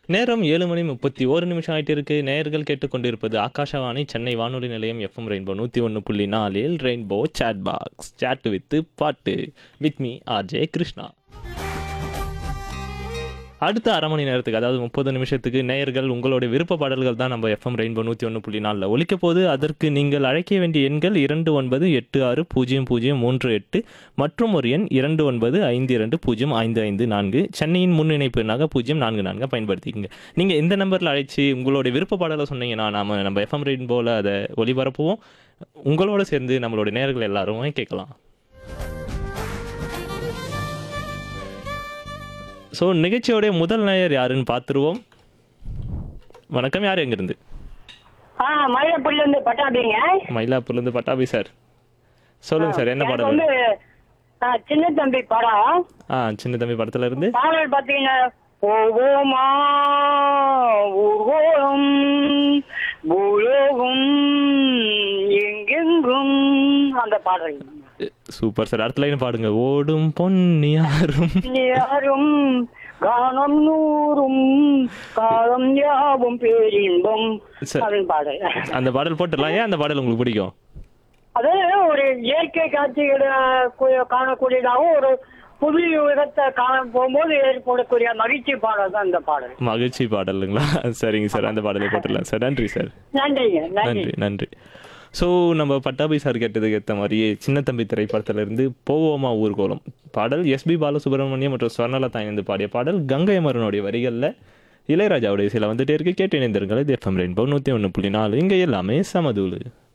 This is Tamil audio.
நேரம் ஏழு மணி முப்பத்தி ஓரு நிமிஷம் ஆயிட்டு இருக்கு நேயர்கள் கேட்டுக்கொண்டிருப்பது ஆகாஷவாணி சென்னை வானொலி நிலையம் எஃப்எம் ரெயின்போ நூற்றி ஒன்று புள்ளி நாலில் rainbow chat box chat with paattu with me RJ Krishna அடுத்த அரை மணி நேரத்துக்கு அதாவது முப்பது நிமிஷத்துக்கு நேயர்கள் உங்களுடைய விருப்ப பாடல்கள் தான் நம்ம எஃப்எம் ரெயின்போ நூற்றி ஒன்று புள்ளி நாலில் ஒலிக்க போது அதற்கு நீங்கள் அழைக்க வேண்டிய எண்கள் இரண்டு ஒன்பது எட்டு ஆறு பூஜ்ஜியம் பூஜ்ஜியம் மூன்று எட்டு மற்றும் ஒரு எண் இரண்டு ஒன்பது ஐந்து இரண்டு பூஜ்ஜியம் ஐந்து ஐந்து நான்கு சென்னையின் முன் இணைப்பு எண்ணாக பூஜ்ஜியம் நான்கு நான்கு பயன்படுத்திக்கங்க நீங்கள் எந்த நம்பரில் அழைச்சி உங்களுடைய விருப்ப பாடலை சொன்னீங்கன்னா நாம நம்ம எஃப்எம் ரெயின்போவில் அதை ஒளிபரப்புவோம் உங்களோட சேர்ந்து நம்மளுடைய நேயர்கள் எல்லாருமே கேட்கலாம் ஸோ நிகழ்ச்சியோடைய முதல் நேயர் யாருன்னு பார்த்துருவோம் வணக்கம் யார் எங்கிருந்து ஆ மயிலப்பள்ளில இருந்து பட்டாபிங்க மயிலாப்பூர்லேருந்து பட்டாபி சார் சொல்லுங்க சார் என்ன எனக்கு பாடல் வந்து ஆ, சின்ன தம்பி படம் ஆ சின்ன தம்பி படத்துல இருந்து பாடல் பாத்தீங்கன்னா போவோமா ஊர்வலம் பூலோகம் எங்கெங்கும் அந்த பாடல் சூப்பர் சார் அடுத்த லைன் பாடுங்க ஓடும் பொன்னியாரும் யாரும் கானம் நூறும் காலம் யாவும் பேரின்பம் சரி. அப்படின்னு பாடல் அந்த பாடல் போட்டுடலாம் ஏன் அந்த பாடல் உங்களுக்கு பிடிக்கும் அது ஒரு இயற்கை காட்சிகளை கு- காணக்கூடியதாகவும் ஒரு புது விதத்தை காண போகும்போது ஏற்படக்கூடிய மகிழ்ச்சி பாடல் தான் இந்த பாடல் மகிழ்ச்சி பாடலுங்களா சரிங்க சார் அந்த பாடலை போட்டுடலாம் சார் நன்றி சார் நன்றிங்க நன்றி நன்றி நன்றி ஸோ நம்ம பட்டாபி சார் கேட்டதுக்கு ஏற்ற மாதிரியே சின்ன தம்பி திரைப்படத்துல இருந்து போவோமா ஊர்கோலம் பாடல் எஸ்பி பாலசுப்ரமணியம் மற்றும் ஸ்வர்ணலதா இணைந்து பாடிய பாடல் கங்கை அமரனுடைய வரிகளில் இளையராஜாவுடைய சில வந்துட்டே இருக்கு கேட்டு இணைந்திருங்கள் இது எஃப்எம் ரெயின்போ நூற்றி ஒன்று புள்ளி நாலு இங்கே எல்லாமே சமதூளு